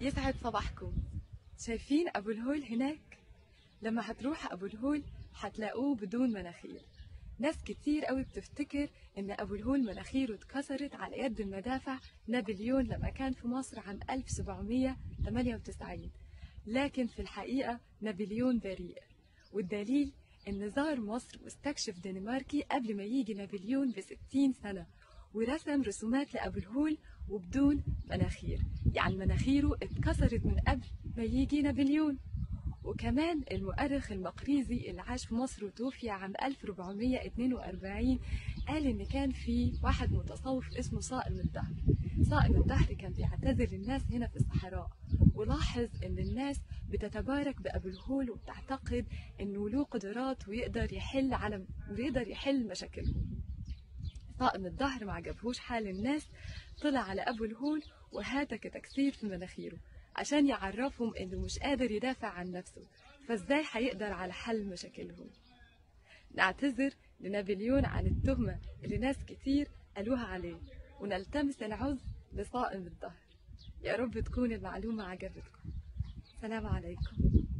يسعد صباحكم شايفين أبو الهول هناك؟ لما هتروح أبو الهول هتلاقوه بدون مناخير ناس كتير قوي بتفتكر إن أبو الهول مناخيره اتكسرت على يد المدافع نابليون لما كان في مصر عام 1798 لكن في الحقيقة نابليون بريء والدليل إن زار مصر مستكشف دنماركي قبل ما يجي نابليون بستين سنة ورسم رسومات لأبو الهول وبدون مناخير يعني مناخيره اتكسرت من قبل ما يجي نابليون وكمان المؤرخ المقريزي اللي عاش في مصر وتوفي عام 1442 قال إن كان في واحد متصوف اسمه صائم الدهر صائم الدهر كان بيعتزل الناس هنا في الصحراء ولاحظ إن الناس بتتبارك بأبو الهول وبتعتقد إنه له قدرات ويقدر يحل على ويقدر يحل مشاكلهم طاقم الظهر ما عجبهوش حال الناس طلع على أبو الهول وهاتك تكسير في مناخيره عشان يعرفهم إنه مش قادر يدافع عن نفسه فإزاي هيقدر على حل مشاكلهم نعتذر لنابليون عن التهمة اللي ناس كتير قالوها عليه ونلتمس العذر لصائم الظهر يا رب تكون المعلومة عجبتكم سلام عليكم